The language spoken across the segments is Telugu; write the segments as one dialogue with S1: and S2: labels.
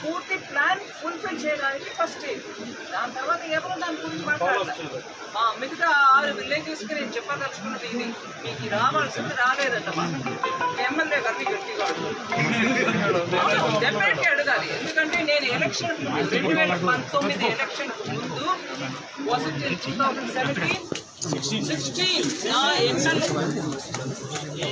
S1: పూర్తి ప్లాన్ ఫుల్ఫిల్ చేయడానికి ఫస్ట్ స్టేజ్ దాని తర్వాత ఎవరు దాని గురించి మాట్లాడతారు ఆ, మిగతా ఆరు విలేజెస్ కి నేను చెప్పదలుచుకున్నది ఇది మీకు రావాల్సింది రాలేదన్నమా ఎమ్మెల్యే గారిని గట్టిగా డెఫినెట్గా అడగాలి ఎందుకంటే నేను ఎలక్షన్ రెండు వేల పంతొమ్మిది ఎలక్షన్ ముందు was it two thousand seventeen sixteen నా ఎమ్మెల్యే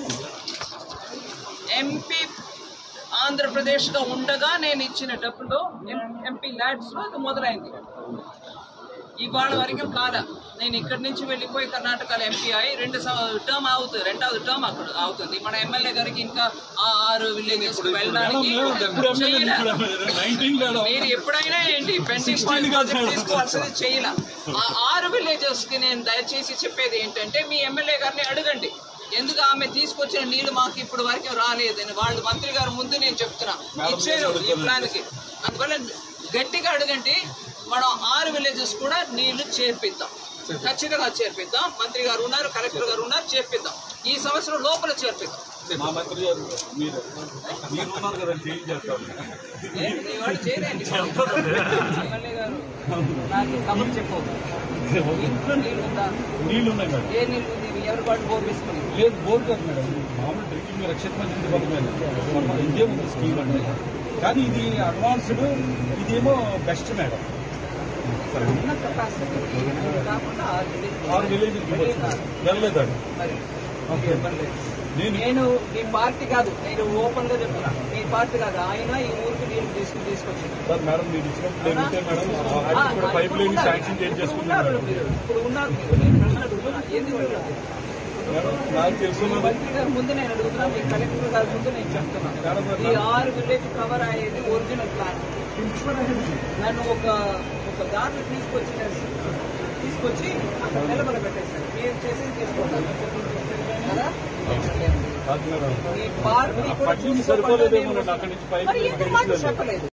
S1: ఎంపీ ఆంధ్రప్రదేశ్లో ఉండగా నేను ఇచ్చిన డబ్బులో ఎంపీ ల్యాడ్స్లో ఇది మొదలైంది ఇవాళ వరకు కాల నేను ఇక్కడి నుంచి వెళ్ళిపోయి కర్ణాటకలో ఎంపీ అయి రెండు టర్మ్ అవుతుంది రెండవది టర్మ్ అక్కడ అవుతుంది మన ఎమ్మెల్యే గారికి ఇంకా ఆ ఆరు విలేజెస్ వెళ్ళడానికి చేయలే. మీరు ఎప్పుడైనా ఏంటి పెండింగ్ పాయింట్ తీసుకోవాల్సింది చేయలే ఆ ఆరు విలేజెస్ కి నేను దయచేసి చెప్పేది ఏంటంటే మీ ఎమ్మెల్యే గారిని అడగండి ఎందుకు ఆమె తీసుకొచ్చిన నీళ్లు మాకు ఇప్పుడు వరకు రాలేదని వాళ్ళు మంత్రి గారు ముందు నేను చెప్తున్నా ఇచ్చారు ఈ ప్లాన్ కి అందువల్ల గట్టిగా అడగండి మనం ఆరు విలేజెస్ కూడా నీళ్లు చేర్పిద్దాం ఖచ్చితంగా చేర్పిద్దాం మంత్రి గారు ఉన్నారు కలెక్టర్ గారు ఉన్నారు చేర్పిద్దాం ఈ సంవత్సరం లోపల చేర్పిద్దాం
S2: మా మంత్రి గారు మీరు మీరు ఉన్నారు కదా చేంజ్ చేస్తాం
S1: ఏంటి మీ వాళ్ళు చేయలేండి ఎమ్మెల్యే గారు నాకు కబుర్ చెప్పు ఇంట్లో నీళ్ళు ఉందా
S2: నీళ్ళు ఉన్నాయి మేడం
S1: ఏ నీళ్ళు ఉంది ఇవి ఎవరి పాటు బోర్ వేసుకుని
S2: లేదు బోర్ కాదు మేడం మామూలు డ్రింకింగ్ రక్షణ మంత్రి డిపార్ట్మెంట్ ఇంకే ఉంది స్కీమ్ అంటే కానీ ఇది అడ్వాన్స్డ్ ఇదేమో బెస్ట్ మేడం
S1: ఉన్న కెపాసిటీ కాకుండా ఆరు విలేజ్
S2: ఆరు విలేజ్ వెళ్ళలేదండి
S1: మరి
S2: ఓకే.
S1: ఇవ్వలేదు.
S2: నేను
S1: నేను మీ పార్టీ కాదు నేను ఓపెన్ గా చెప్తున్నా మీ పార్టీ కాదు ఆయన ఈ ఊరికి నీళ్ళు తీసుకుని తీసుకొచ్చింది
S2: సార్ మేడం మీరు ఇచ్చినప్పుడు నేను ఉంటే మేడం ఆ అది కూడా పైప్ లైన్ శాంక్షన్ చేసి చేసుకున్నాను
S1: ఉన్నారు మీరు. ఇప్పుడు ఉన్నారు మీరు. నేను ప్రశ్న అడుగుతున్నా. ఎందుకు ఉన్నారు?
S2: మేడం నాకు తెలుసు
S1: మీ మంత్రి గారి ముందు నేను అడుగుతున్నా మీ కలెక్టర్ గారి ముందు నేను చెప్తున్నా ఈ ఆరు విలేజ్ కవర్ అయ్యేది ఒరిజినల్ ప్లాన్ నన్ను ఒక ఒక దారిని తీసుకొచ్చి తీసుకొచ్చి అక్కడ నిలబడ పెట్టేశారు మీరు చేసేది తీసుకోవాలి కదా
S2: కాదు మేడం
S1: ఈ పార్టీ కూడా
S2: పట్టింది
S1: చూసుకోకుండా
S2: సరిపోలేదేమో
S1: నేను-
S2: అక్కడి నుంచి పైప్
S1: మరి ఎందుకు మాకు చెప్పలేదు